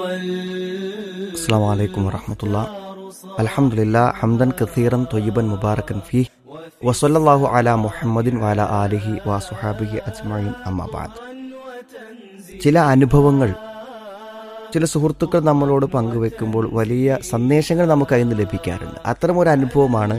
السلام عليكم ورحمة الله الحمد لله حمدا كثيرا طيبا مباركا فيه وصلى الله على محمد وعلى آله وصحابه أجمعين أما بعد ചില അനുഭവങ്ങൾ ചില സുഹൃത്തുക്കൾ നമ്മളോട് പങ്കുവെക്കുമ്പോൾ വലിയ സന്ദേശങ്ങൾ നമുക്ക് അതിൽ നിന്ന് ലഭിക്കാറുണ്ട് അത്തരമൊരു അനുഭവമാണ്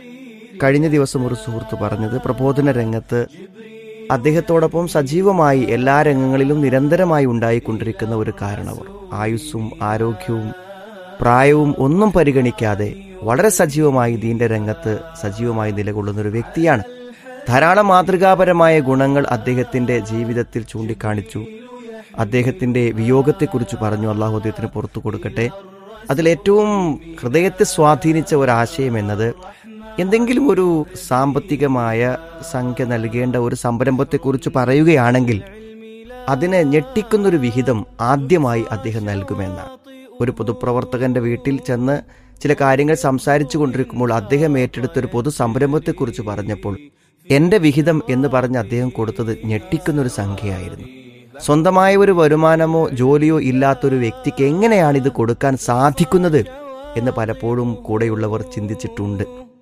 കഴിഞ്ഞ ദിവസം ഒരു സുഹൃത്ത് പറഞ്ഞത് പ്രബോധന രംഗത്ത് അദ്ദേഹത്തോടൊപ്പം സജീവമായി എല്ലാ രംഗങ്ങളിലും നിരന്തരമായി ഉണ്ടായിക്കൊണ്ടിരിക്കുന്ന ഒരു കാരണവർ ആയുസ്സും ആരോഗ്യവും പ്രായവും ഒന്നും പരിഗണിക്കാതെ വളരെ സജീവമായി ദീന്റെ രംഗത്ത് സജീവമായി നിലകൊള്ളുന്ന ഒരു വ്യക്തിയാണ് ധാരാളം മാതൃകാപരമായ ഗുണങ്ങൾ അദ്ദേഹത്തിന്റെ ജീവിതത്തിൽ ചൂണ്ടിക്കാണിച്ചു അദ്ദേഹത്തിന്റെ വിയോഗത്തെക്കുറിച്ച് പറഞ്ഞു അള്ളാഹു അദ്ദേഹത്തിന് പുറത്തു കൊടുക്കട്ടെ അതിലേറ്റവും ഹൃദയത്തെ സ്വാധീനിച്ച ഒരാശയം എന്നത് എന്തെങ്കിലും ഒരു സാമ്പത്തികമായ സംഖ്യ നൽകേണ്ട ഒരു സംരംഭത്തെക്കുറിച്ച് പറയുകയാണെങ്കിൽ അതിനെ ഞെട്ടിക്കുന്നൊരു വിഹിതം ആദ്യമായി അദ്ദേഹം നൽകുമെന്നാണ് ഒരു പൊതുപ്രവർത്തകന്റെ വീട്ടിൽ ചെന്ന് ചില കാര്യങ്ങൾ സംസാരിച്ചു കൊണ്ടിരിക്കുമ്പോൾ അദ്ദേഹം ഏറ്റെടുത്തൊരു പൊതു സംരംഭത്തെക്കുറിച്ച് പറഞ്ഞപ്പോൾ എന്റെ വിഹിതം എന്ന് പറഞ്ഞ് അദ്ദേഹം കൊടുത്തത് ഞെട്ടിക്കുന്നൊരു സംഖ്യയായിരുന്നു സ്വന്തമായ ഒരു വരുമാനമോ ജോലിയോ ഇല്ലാത്തൊരു വ്യക്തിക്ക് എങ്ങനെയാണ് ഇത് കൊടുക്കാൻ സാധിക്കുന്നത് എന്ന് പലപ്പോഴും കൂടെയുള്ളവർ ചിന്തിച്ചിട്ടുണ്ട്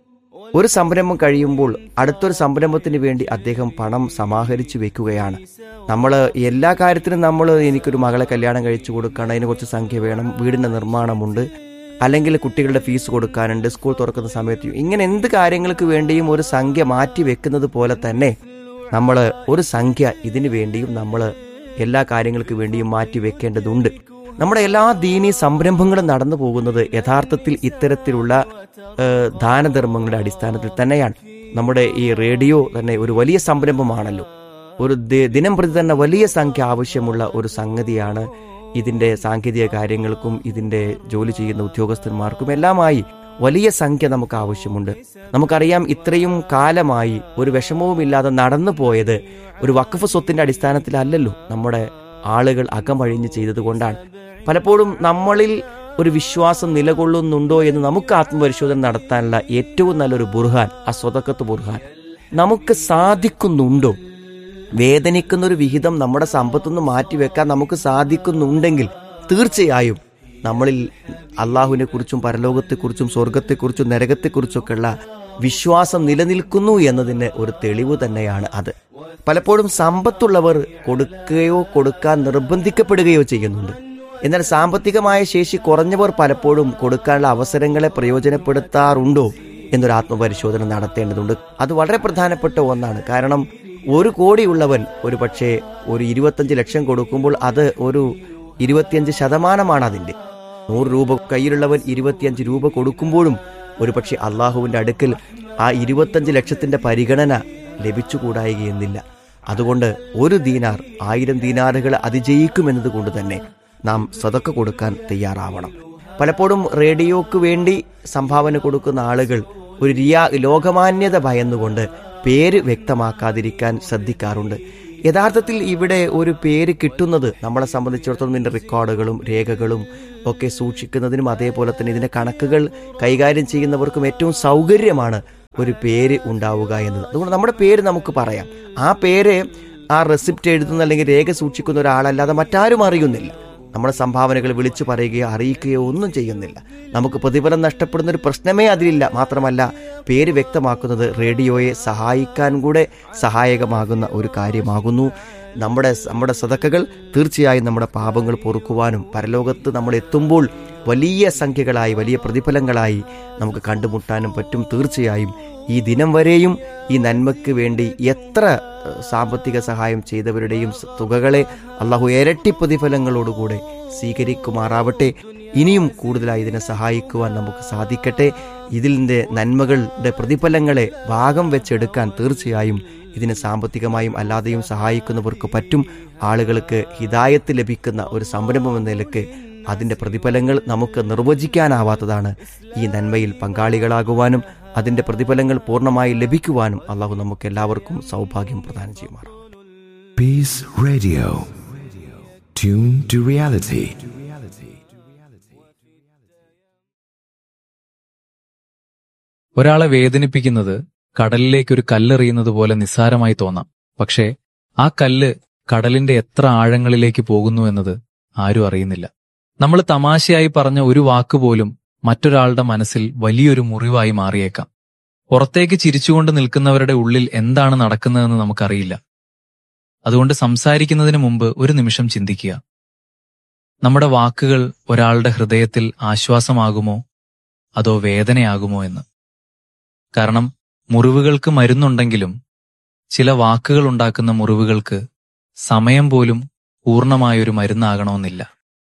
ഒരു സംരംഭം കഴിയുമ്പോൾ അടുത്തൊരു സംരംഭത്തിന് വേണ്ടി അദ്ദേഹം പണം സമാഹരിച്ചു വെക്കുകയാണ് നമ്മൾ എല്ലാ കാര്യത്തിനും നമ്മൾ എനിക്കൊരു മകളെ കല്യാണം കഴിച്ചു കൊടുക്കണം അതിന് കുറച്ച് സംഖ്യ വേണം വീടിന്റെ നിർമ്മാണമുണ്ട് അല്ലെങ്കിൽ കുട്ടികളുടെ ഫീസ് കൊടുക്കാനുണ്ട് സ്കൂൾ തുറക്കുന്ന സമയത്ത് ഇങ്ങനെ എന്ത് കാര്യങ്ങൾക്ക് വേണ്ടിയും ഒരു സംഖ്യ മാറ്റി വെക്കുന്നത് പോലെ തന്നെ നമ്മൾ ഒരു സംഖ്യ ഇതിനു വേണ്ടിയും നമ്മൾ എല്ലാ കാര്യങ്ങൾക്ക് വേണ്ടിയും മാറ്റി വെക്കേണ്ടതുണ്ട് നമ്മുടെ എല്ലാ ദീനീ സംരംഭങ്ങളും നടന്നു പോകുന്നത് യഥാർത്ഥത്തിൽ ഇത്തരത്തിലുള്ള ഏഹ്, ദാനധർമ്മങ്ങളുടെ അടിസ്ഥാനത്തിൽ തന്നെയാണ് നമ്മുടെ ഈ റേഡിയോ തന്നെ ഒരു വലിയ സംരംഭമാണല്ലോ ഒരു ദി- ദിനം പ്രതി തന്നെ വലിയ സംഖ്യ ആവശ്യമുള്ള ഒരു സംഗതിയാണ് ഇതിന്റെ സാങ്കേതിക കാര്യങ്ങൾക്കും ഇതിന്റെ ജോലി ചെയ്യുന്ന ഉദ്യോഗസ്ഥന്മാർക്കും എല്ലാമായി വലിയ സംഖ്യ നമുക്ക് ആവശ്യമുണ്ട് നമുക്കറിയാം ഇത്രയും കാലമായി ഒരു വിഷമവുമില്ലാതെ നടന്നു പോയത് ഒരു വഖഫ് സ്വത്തിന്റെ അടിസ്ഥാനത്തിലല്ലല്ലോ നമ്മുടെ ആളുകൾ അകമഴിഞ്ഞ് ചെയ്തതുകൊണ്ടാണ് പലപ്പോഴും നമ്മളിൽ ഒരു വിശ്വാസം നിലകൊള്ളുന്നുണ്ടോ എന്ന് നമുക്ക് ആത്മപരിശോധന നടത്താനുള്ള ഏറ്റവും നല്ലൊരു ബുർഹാൻ ആ സ്വതക്കത്ത് ബുർഹാൻ നമുക്ക് സാധിക്കുന്നുണ്ടോ വേദനിക്കുന്ന ഒരു വിഹിതം നമ്മുടെ സമ്പത്തുനിന്ന് മാറ്റിവെക്കാൻ നമുക്ക് സാധിക്കുന്നുണ്ടെങ്കിൽ തീർച്ചയായും നമ്മളിൽ അള്ളാഹുവിനെ കുറിച്ചും പരലോകത്തെക്കുറിച്ചും സ്വർഗത്തെക്കുറിച്ചും നരകത്തെക്കുറിച്ചൊക്കെയുള്ള വിശ്വാസം നിലനിൽക്കുന്നു എന്നതിന് ഒരു തെളിവ് തന്നെയാണ് അത് പലപ്പോഴും സമ്പത്തുള്ളവർ കൊടുക്കുകയോ കൊടുക്കാൻ നിർബന്ധിക്കപ്പെടുകയോ ചെയ്യുന്നുണ്ട് എന്നാൽ സാമ്പത്തികമായ ശേഷി കുറഞ്ഞവർ പലപ്പോഴും കൊടുക്കാനുള്ള അവസരങ്ങളെ പ്രയോജനപ്പെടുത്താറുണ്ടോ എന്നൊരു ആത്മപരിശോധന നടത്തേണ്ടതുണ്ട് അത് വളരെ പ്രധാനപ്പെട്ട ഒന്നാണ് കാരണം ഒരു കോടിയുള്ളവൻ ഒരു പക്ഷേ ഒരു ഇരുപത്തഞ്ച് ലക്ഷം കൊടുക്കുമ്പോൾ അത് ഒരു ഇരുപത്തിയഞ്ച് ശതമാനമാണ് അതിന്റെ നൂറ് രൂപ കയ്യിലുള്ളവൻ ഇരുപത്തിയഞ്ച് രൂപ കൊടുക്കുമ്പോഴും ഒരുപക്ഷെ അള്ളാഹുവിന്റെ അടുക്കൽ ആ ഇരുപത്തഞ്ച് ലക്ഷത്തിന്റെ പരിഗണന ലഭിച്ചുകൂടായികയെന്നില്ല അതുകൊണ്ട് ഒരു ദീനാർ ആയിരം ദീനാറുകൾ അതിജയിക്കുമെന്നത് കൊണ്ട് തന്നെ നാം സതക്ക കൊടുക്കാൻ തയ്യാറാവണം പലപ്പോഴും റേഡിയോക്ക് വേണ്ടി സംഭാവന കൊടുക്കുന്ന ആളുകൾ ഒരു റിയാ ലോകമാന്യത ഭയന്നുകൊണ്ട് പേര് വ്യക്തമാക്കാതിരിക്കാൻ ശ്രദ്ധിക്കാറുണ്ട് യഥാർത്ഥത്തിൽ ഇവിടെ ഒരു പേര് കിട്ടുന്നത് നമ്മളെ സംബന്ധിച്ചിടത്തോളം ഇതിന്റെ റെക്കോർഡുകളും രേഖകളും ഒക്കെ സൂക്ഷിക്കുന്നതിനും അതേപോലെ തന്നെ ഇതിന്റെ കണക്കുകൾ കൈകാര്യം ചെയ്യുന്നവർക്കും ഏറ്റവും സൗകര്യമാണ് ഒരു പേര് ഉണ്ടാവുക എന്നത് അതുകൊണ്ട് നമ്മുടെ പേര് നമുക്ക് പറയാം ആ പേര് ആ റെസിപ്റ്റ് എഴുതുന്ന അല്ലെങ്കിൽ രേഖ സൂക്ഷിക്കുന്ന ഒരാളല്ലാതെ മറ്റാരും അറിയുന്നില്ല നമ്മുടെ സംഭാവനകൾ വിളിച്ചു പറയുകയോ അറിയിക്കുകയോ ഒന്നും ചെയ്യുന്നില്ല നമുക്ക് പ്രതിഫലം നഷ്ടപ്പെടുന്ന ഒരു പ്രശ്നമേ അതിലില്ല മാത്രമല്ല പേര് വ്യക്തമാക്കുന്നത് റേഡിയോയെ സഹായിക്കാൻ കൂടെ സഹായകമാകുന്ന ഒരു കാര്യമാകുന്നു നമ്മുടെ നമ്മുടെ സതക്കകൾ തീർച്ചയായും നമ്മുടെ പാപങ്ങൾ പൊറുക്കുവാനും പരലോകത്ത് നമ്മൾ എത്തുമ്പോൾ വലിയ സംഖ്യകളായി വലിയ പ്രതിഫലങ്ങളായി നമുക്ക് കണ്ടുമുട്ടാനും പറ്റും തീർച്ചയായും ഈ ദിനം വരെയും ഈ നന്മയ്ക്ക് വേണ്ടി എത്ര ഏഹ്, സാമ്പത്തിക സഹായം ചെയ്തവരുടെയും സ- തുകകളെ അള്ളാഹു ഇരട്ടി പ്രതിഫലങ്ങളോടുകൂടെ സ്വീകരിക്കുമാറാവട്ടെ ഇനിയും കൂടുതലായി ഇതിനെ സഹായിക്കുവാൻ നമുക്ക് സാധിക്കട്ടെ ഇതിൻ്റെ നന്മകളുടെ പ്രതിഫലങ്ങളെ ഭാഗം വെച്ചെടുക്കാൻ തീർച്ചയായും ഇതിന് സാമ്പത്തികമായും അല്ലാതെയും സഹായിക്കുന്നവർക്ക് പറ്റും ആളുകൾക്ക് ഹിതായത്ത് ലഭിക്കുന്ന ഒരു സംരംഭം എന്ന നിലക്ക് അതിന്റെ പ്രതിഫലങ്ങൾ നമുക്ക് നിർവചിക്കാനാവാത്തതാണ് ഈ നന്മയിൽ പങ്കാളികളാകുവാനും അതിന്റെ പ്രതിഫലങ്ങൾ പൂർണ്ണമായി ലഭിക്കുവാനും അള്ളാഹു നമുക്ക് എല്ലാവർക്കും സൗഭാഗ്യം പ്രദാനം ചെയ്യുമാറാം Peace Radio. Tune to reality. ഒരാളെ വേദനിപ്പിക്കുന്നത് കടലിലേക്ക് ഒരു കല്ലെറിയുന്നത് പോലെ നിസ്സാരമായി തോന്നാം പക്ഷേ ആ കല്ല് കടലിന്റെ എത്ര ആഴങ്ങളിലേക്ക് പോകുന്നു എന്നത് ആരും അറിയുന്നില്ല നമ്മൾ തമാശയായി പറഞ്ഞ ഒരു വാക്കുപോലും മറ്റൊരാളുടെ മനസ്സിൽ വലിയൊരു മുറിവായി മാറിയേക്കാം പുറത്തേക്ക് ചിരിച്ചുകൊണ്ട് നിൽക്കുന്നവരുടെ ഉള്ളിൽ എന്താണ് നടക്കുന്നതെന്ന് നമുക്കറിയില്ല അതുകൊണ്ട് സംസാരിക്കുന്നതിന് മുമ്പ് ഒരു നിമിഷം ചിന്തിക്കുക നമ്മുടെ വാക്കുകൾ ഒരാളുടെ ഹൃദയത്തിൽ ആശ്വാസമാകുമോ അതോ വേദനയാകുമോ എന്ന് കാരണം മുറിവുകൾക്ക് മരുന്നുണ്ടെങ്കിലും ചില വാക്കുകൾ ഉണ്ടാക്കുന്ന മുറിവുകൾക്ക് സമയം പോലും പൂർണ്ണമായൊരു മരുന്നാകണമെന്നില്ല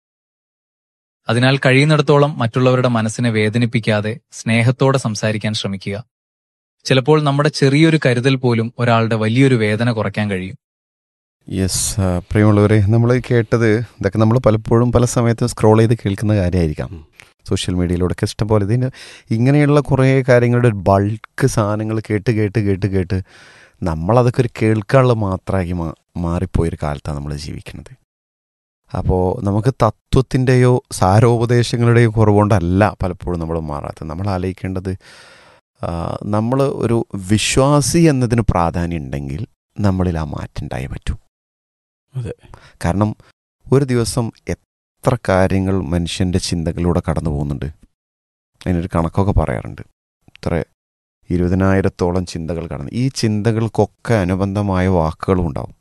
അതിനാൽ കഴിയുന്നിടത്തോളം മറ്റുള്ളവരുടെ മനസ്സിനെ വേദനിപ്പിക്കാതെ സ്നേഹത്തോടെ സംസാരിക്കാൻ ശ്രമിക്കുക ചിലപ്പോൾ നമ്മുടെ ചെറിയൊരു കരുതൽ പോലും ഒരാളുടെ വലിയൊരു വേദന കുറയ്ക്കാൻ കഴിയും യെസ് പ്രിയമുള്ളവരെ നമ്മൾ കേട്ടത് ഇതൊക്കെ നമ്മൾ പലപ്പോഴും പല സമയത്തും സ്ക്രോൾ ചെയ്ത് കേൾക്കുന്ന കാര്യമായിരിക്കാം സോഷ്യൽ മീഡിയയിലൂടെയൊക്കെ ഇഷ്ടംപോലെ ഇതിന് ഇങ്ങനെയുള്ള കുറേ കാര്യങ്ങളുടെ ഒരു ബൾക്ക് സാധനങ്ങൾ കേട്ട് കേട്ട് കേട്ട് കേട്ട് നമ്മളതൊക്കെ ഒരു കേൾക്കാനുള്ള മാത്രമായി മാ മാറിപ്പോയൊരു കാലത്താണ് നമ്മൾ ജീവിക്കുന്നത് അപ്പോൾ നമുക്ക് തത്വത്തിൻ്റെയോ സാരോപദേശങ്ങളുടെയോ കുറവുകൊണ്ടല്ല പലപ്പോഴും നമ്മൾ മാറാത്തത് നമ്മൾ ആലോചിക്കേണ്ടത് നമ്മൾ ഒരു വിശ്വാസി എന്നതിന് പ്രാധാന്യം ഉണ്ടെങ്കിൽ നമ്മളിൽ ആ മാറ്റം ഉണ്ടായേ പറ്റൂ അതെ. കാരണം ഒരു ദിവസം എത്ര കാര്യങ്ങൾ മനുഷ്യൻ്റെ ചിന്തകളിലൂടെ കടന്നു പോകുന്നുണ്ട് അതിനൊരു കണക്കൊക്കെ പറയാറുണ്ട് ഇത്ര ഇരുപതിനായിരത്തോളം ചിന്തകൾ കടന്നു ഈ ചിന്തകൾക്കൊക്കെ അനുബന്ധമായ വാക്കുകളും ഉണ്ടാവും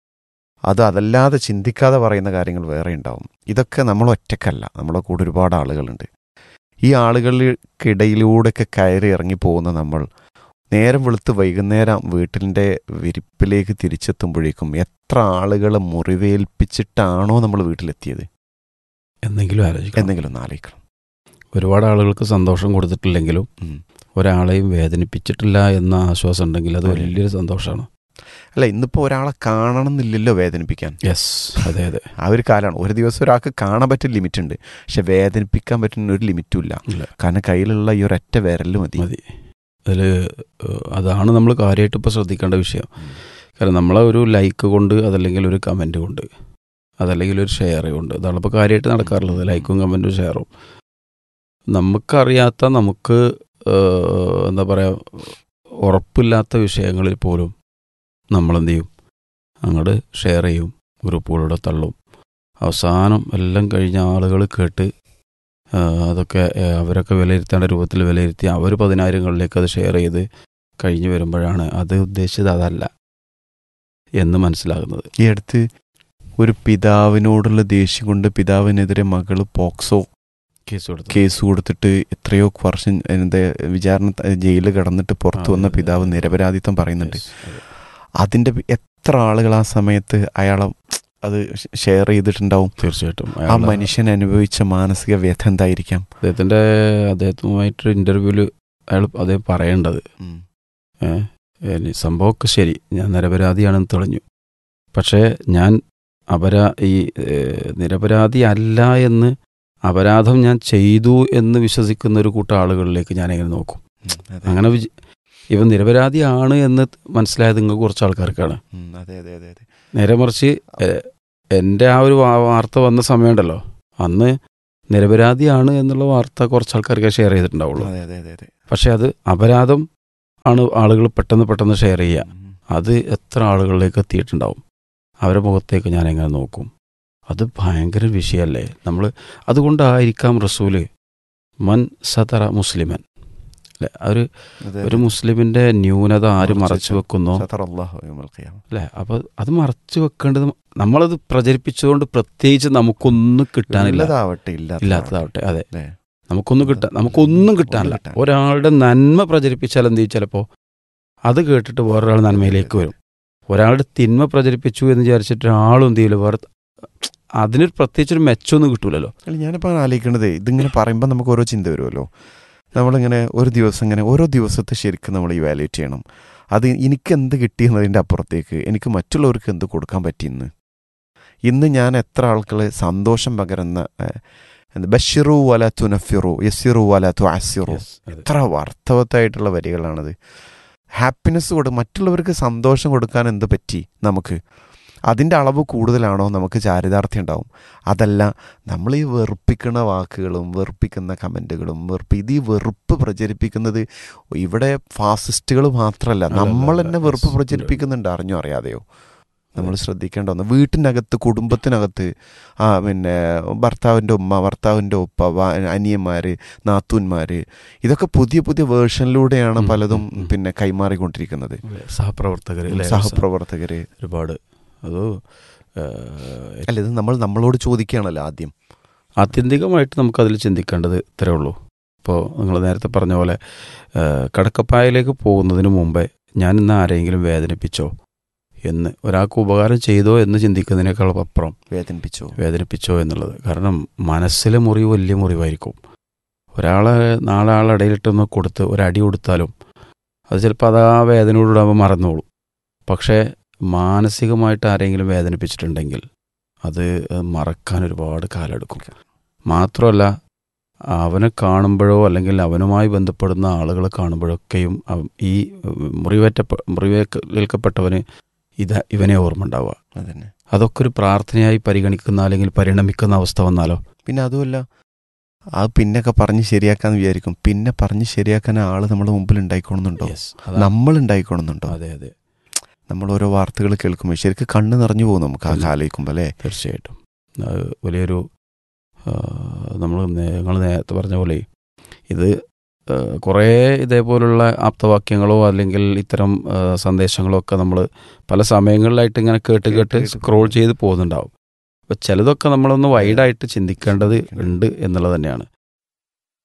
അത് അതല്ലാതെ ചിന്തിക്കാതെ പറയുന്ന കാര്യങ്ങൾ വേറെ ഉണ്ടാവും ഇതൊക്കെ നമ്മൾ ഒറ്റക്കല്ല നമ്മുടെ കൂടെ ഒരുപാട് ആളുകളുണ്ട് ഈ ആളുകൾക്കിടയിലൂടെയൊക്കെ കയറി ഇറങ്ങി പോകുന്ന നമ്മൾ നേരം വെളുത്ത് വൈകുന്നേരം വീട്ടിൻ്റെ വിരിപ്പിലേക്ക് തിരിച്ചെത്തുമ്പോഴേക്കും എത്ര ആളുകളെ മുറിവേൽപ്പിച്ചിട്ടാണോ നമ്മൾ വീട്ടിലെത്തിയത് എന്തെങ്കിലും ആലോചിക്കണം എന്തെങ്കിലും ഒന്ന് ആലോചിക്കണം ഒരുപാട് ആളുകൾക്ക് സന്തോഷം കൊടുത്തിട്ടില്ലെങ്കിലും ഉം. ഒരാളെയും വേദനിപ്പിച്ചിട്ടില്ല എന്ന ആശ്വാസം ഉണ്ടെങ്കിൽ അത് അതെ. വലിയൊരു സന്തോഷമാണ് അല്ല ഇന്നിപ്പോൾ ഒരാളെ കാണണം എന്നില്ലല്ലോ വേദനിപ്പിക്കാൻ യെസ് അതെ അതെ ആ ഒരു കാലമാണ് ഒരു ദിവസം ഒരാൾക്ക് കാണാൻ പറ്റിയ ലിമിറ്റ് ഉണ്ട് പക്ഷെ വേദനിപ്പിക്കാൻ പറ്റുന്ന ഒരു ലിമിറ്റും ഇല്ല ഇല്ല. കാരണം കയ്യിലുള്ള ഈ ഒരൊറ്റ വിരൽ മതി മതി അതിൽ അതാണ് നമ്മൾ കാര്യമായിട്ട് ഇപ്പോൾ ശ്രദ്ധിക്കേണ്ട വിഷയം കാരണം നമ്മളെ ഒരു ലൈക്ക് കൊണ്ട് അതല്ലെങ്കിൽ ഒരു കമൻറ്റ് കൊണ്ട് അതല്ലെങ്കിൽ ഒരു ഷെയർ കൊണ്ട് ഇതാണ് ഇപ്പോൾ കാര്യമായിട്ട് നടക്കാറുള്ളത് ലൈക്കും കമൻറ്റും ഷെയറും നമുക്കറിയാത്ത നമുക്ക് ഏഹ്, എന്താ പറയുക ഉറപ്പില്ലാത്ത വിഷയങ്ങളിൽ പോലും നമ്മളെന്ത് ചെയ്യും അങ്ങോട്ട് ഷെയർ ചെയ്യും ഗ്രൂപ്പുകളിലൂടെ തള്ളും അവസാനം എല്ലാം കഴിഞ്ഞ ആളുകൾ കേട്ട് ആ, അതൊക്കെ ആ, അവരൊക്കെ വിലയിരുത്തേണ്ട രൂപത്തിൽ വിലയിരുത്തി അവർ പതിനായിരങ്ങളിലേക്ക് അത് ഷെയർ ചെയ്ത് കഴിഞ്ഞു വരുമ്പോഴാണ് അത് ഉദ്ദേശിച്ചത് അതല്ല എന്ന് മനസ്സിലാകുന്നത് ഈ അടുത്ത് ഒരു പിതാവിനോടുള്ള ദേഷ്യം കൊണ്ട് പിതാവിനെതിരെ മകള് പോക്സോ കേസ് കൊടുത്തു കേസ് കൊടുത്തിട്ട് എത്രയോ വർഷം എന്താ വിചാരണ ജയിലിൽ കിടന്നിട്ട് പുറത്തു വന്ന അതെ, അതെ, പിതാവ് അതെ. നിരപരാധിത്വം പറയുന്നുണ്ട് Yes, അതെ. അതിന്റെ എത്ര ആളുകൾ ആ സമയത്ത് അയാളെ അത് ഷെയർ ചെയ്തിട്ടുണ്ടാവും തീർച്ചയായിട്ടും ആ അയാള് മനുഷ്യൻ അനുഭവിച്ച മാനസിക വ്യഥ എന്തായിരിക്കാം അദ്ദേഹത്തിന്റെ അദ്ദേഹത്തുമായിട്ടൊരു ഇന്റർവ്യൂവിൽ അയാൾ അദ്ദേഹം പറയേണ്ടത് ഏഹ്, ഇനി സംഭവമൊക്കെ ശരി ഞാൻ നിരപരാധിയാണെന്ന് തെളിഞ്ഞു പക്ഷേ ഞാൻ അപരാ ഈ ഏഹ്, നിരപരാധി അല്ല എന്ന് അപരാധം ഞാൻ ചെയ്തു എന്ന് വിശ്വസിക്കുന്ന ഒരു കൂട്ടം ആളുകളിലേക്ക് ഞാൻ എങ്ങനെ നോക്കും അങ്ങനെ വിജ- ഇവൻ നിരപരാധിയാണ് എന്ന് മനസ്സിലായത് നിങ്ങൾക്ക് കുറച്ച് ആൾക്കാർക്കാണ് ഉം, അതെ അതെ അതെ അതെ നേരെ മറിച്ച് എ- എൻ്റെ ആ ഒരു വാ- വാർത്ത വന്ന സമയമുണ്ടല്ലോ അന്ന് നിരപരാധിയാണ് എന്നുള്ള വാർത്ത കുറച്ച് ആൾക്കാർക്ക് ഷെയർ ചെയ്തിട്ടുണ്ടാവുള്ളൂ അതെ അതെ അതെ അതെ പക്ഷെ അത് അപരാധം ആണ് ആളുകൾ പെട്ടെന്ന് പെട്ടെന്ന് ഷെയർ ചെയ്യുക ഉം. അത് എത്ര ആളുകളിലേക്ക് എത്തിയിട്ടുണ്ടാവും അവരുടെ മുഖത്തേക്ക് ഞാൻ എങ്ങനെ നോക്കും അത് ഭയങ്കര വിഷയമല്ലേ നമ്മൾ അതുകൊണ്ടായിരിക്കാം റസൂല് മൻ സതറ മുസ്ലിമൻ അല്ലെ ഒരു അതെ, ഒരു അതെ. മുസ്ലിമിന്റെ ന്യൂനത ആര് മറച്ചു മറച്ചു വെക്കുന്നോ സതറ അല്ലാഹു യൗമൽ ഖിയാമ. അല്ലെ അപ്പൊ അത് മറച്ചു വെക്കേണ്ടത് നമ്മളത് പ്രചരിപ്പിച്ചുകൊണ്ട് പ്രത്യേകിച്ച് നമുക്കൊന്നും കിട്ടാനില്ല ഉള്ളതാവട്ടെ ഇല്ലാത്തതാവട്ടെ ഇല്ലാത്തതാവട്ടെ അതെ അല്ലേ? നമുക്കൊന്നും കിട്ടാൻ നമുക്കൊന്നും കിട്ടാനില്ല കിട്ടാൻ. ഒരാളുടെ നന്മ പ്രചരിപ്പിച്ചാൽ എന്ത് ചെയ്യും ചിലപ്പോൾ അത് കേട്ടിട്ട് വേറൊരാൾ നന്മയിലേക്ക് വരും ഒരാളുടെ തിന്മ പ്രചരിപ്പിച്ചു എന്ന് വിചാരിച്ചിട്ട് ഒരാളും എന്ത് ചെയ്യില്ല വേറെ അതിനൊരു പ്രത്യേകിച്ചൊരു മെച്ചമൊന്നും കിട്ടൂലല്ലോ അല്ല ഞാനിപ്പോൾ ആലോചിക്കണത് ഇതിങ്ങനെ പറയുമ്പോൾ നമുക്ക് ഓരോ ചിന്ത വരുമല്ലോ നമ്മളിങ്ങനെ ഒരു ദിവസം ഇങ്ങനെ ഓരോ ദിവസത്തെ ശരിക്കും നമ്മൾ ഇവാലുവേറ്റ് ചെയ്യണം അത് എനിക്ക് എന്ത് കിട്ടിയെന്നതിൻ്റെ അപ്പുറത്തേക്ക് എനിക്ക് മറ്റുള്ളവർക്ക് എന്ത് കൊടുക്കാൻ പറ്റിയെന്ന് ഇന്ന് ഞാൻ എത്ര ആൾക്കളെ സന്തോഷം പകരുന്ന ഏഹ്, എന്ത് ബഷിറു വല തുനഫിറു യസിറു വല തു അസിറു എത്ര അർത്ഥവത്തായിട്ടുള്ള വരികളാണത് ഹാപ്പിനെസ് കൊടു മറ്റുള്ളവർക്ക് സന്തോഷം കൊടുക്കാൻ എന്ത് പറ്റി നമുക്ക് അതിൻ്റെ അളവ് കൂടുതലാണോ നമുക്ക് ചാരിതാർത്ഥ്യം ഉണ്ടാവും അതല്ല നമ്മൾ ഈ വെറുപ്പിക്കുന്ന വാക്കുകളും വെറുപ്പിക്കുന്ന കമൻറ്റുകളും വെറുപ്പ് ഇത് ഈ വെറുപ്പ് പ്രചരിപ്പിക്കുന്നത് ഇവിടെ ഫാസിസ്റ്റുകൾ മാത്രമല്ല അല്ല, നമ്മൾ അല്ല, തന്നെ yes, വെറുപ്പ് ഉണ്ട്. പ്രചരിപ്പിക്കുന്നുണ്ട് അറിഞ്ഞോ അറിയാതെയോ നമ്മൾ ശ്രദ്ധിക്കേണ്ട ഒന്ന് വീട്ടിനകത്ത് കുടുംബത്തിനകത്ത് ആ പിന്നെ ഭർത്താവിൻ്റെ ഉമ്മ ഭർത്താവിൻ്റെ ഉപ്പ വ- അനിയന്മാര് നാത്തൂന്മാര് ഇതൊക്കെ പുതിയ പുതിയ വേർഷനിലൂടെയാണ് ഉം, പലതും ഉം, ഉം. പിന്നെ കൈമാറിക്കൊണ്ടിരിക്കുന്നത് സഹപ്രവർത്തകർ സഹപ്രവർത്തകര് ഒരുപാട് അത് അല്ല ഇത് നമ്മൾ നമ്മളോട് ചോദിക്കുകയാണല്ലോ ആദ്യം ആത്യന്തികമായിട്ട് നമുക്കതിൽ ചിന്തിക്കേണ്ടത് ഇത്രേ ഉള്ളൂ ഇപ്പോൾ നിങ്ങൾ നേരത്തെ പറഞ്ഞ പോലെ ആ, കടക്കപ്പായയിലേക്ക് പോകുന്നതിന് മുമ്പേ ഞാൻ ഇന്ന് ആരെങ്കിലും വേദനിപ്പിച്ചോ എന്ന് ഒരാൾക്ക് ഉപകാരം ചെയ്തോ എന്ന് ചിന്തിക്കുന്നതിനേക്കാൾ അപ്പുറം വേദനിപ്പിച്ചു വേദനിപ്പിച്ചോ എന്നുള്ളത് കാരണം മനസ്സിലെ മുറിവ് വലിയ മുറിവായിരിക്കും ഒരാളെ നാളെ ആളെ ഇടയിലിട്ടൊന്ന് കൊടുത്ത് ഒരടി കൊടുത്താലും അത് ചിലപ്പോൾ അത് ആ വേദനയോടുകൂടെ അവൻ മറന്നോളും പക്ഷേ മാനസികമായിട്ട് ആരെങ്കിലും വേദനിപ്പിച്ചിട്ടുണ്ടെങ്കിൽ അത് മറക്കാൻ ഒരുപാട് കാലമെടുക്കും മാത്രമല്ല അവനെ കാണുമ്പോഴോ അല്ലെങ്കിൽ അവനുമായി ബന്ധപ്പെടുന്ന ആളുകളെ കാണുമ്പോഴൊക്കെയും അവ- ഈ മുറിവേറ്റ മുറിവേൽക്കപ്പെട്ടവന് ഇത് ഇവനെ ഓർമ്മ ഉണ്ടാവുക അതന്നെ അതൊക്കെ ഒരു പ്രാർത്ഥനയായി പരിഗണിക്കുന്ന അല്ലെങ്കിൽ പരിണമിക്കുന്ന അവസ്ഥ വന്നാലോ പിന്നെ അതുമല്ല ആ പിന്നൊക്കെ പറഞ്ഞ് ശരിയാക്കാന്ന് വിചാരിക്കും പിന്നെ പറഞ്ഞ് ശരിയാക്കാൻ ആള് നമ്മുടെ മുമ്പിൽ ഉണ്ടായിക്കോണമെന്നുണ്ടോ Yes. അതാണ്. നമ്മൾ ഉണ്ടായിക്കോണമെന്നുണ്ടോ അതെ അതെ നമ്മൾ ഓരോ വാർത്തകൾ കേൾക്കുമ്പോൾ ശരിക്കും കണ്ണ് നിറഞ്ഞു പോകും നമുക്ക് ആ ഉം. ആലോചിക്കുമ്പോൾ അല്ലേ തീർച്ചയായിട്ടും അത് വലിയൊരു നമ്മൾ നിങ്ങൾ നേരത്തെ പറഞ്ഞ പോലെ ഇത് ആ, കുറേ ഇതേപോലുള്ള ആപ്തവാക്യങ്ങളോ അല്ലെങ്കിൽ ഇത്തരം ആ, സന്ദേശങ്ങളോ ഒക്കെ നമ്മൾ പല സമയങ്ങളിലായിട്ട് ഇങ്ങനെ കേട്ട് കേട്ട് കേട്ട് കേട്ട് സ്ക്രോൾ ചെയ്ത് പോകുന്നുണ്ടാവും അപ്പോൾ ചിലതൊക്കെ നമ്മളൊന്ന് വൈഡായിട്ട് ചിന്തിക്കേണ്ടത് ഉണ്ട് എന്നുള്ളത് തന്നെയാണ്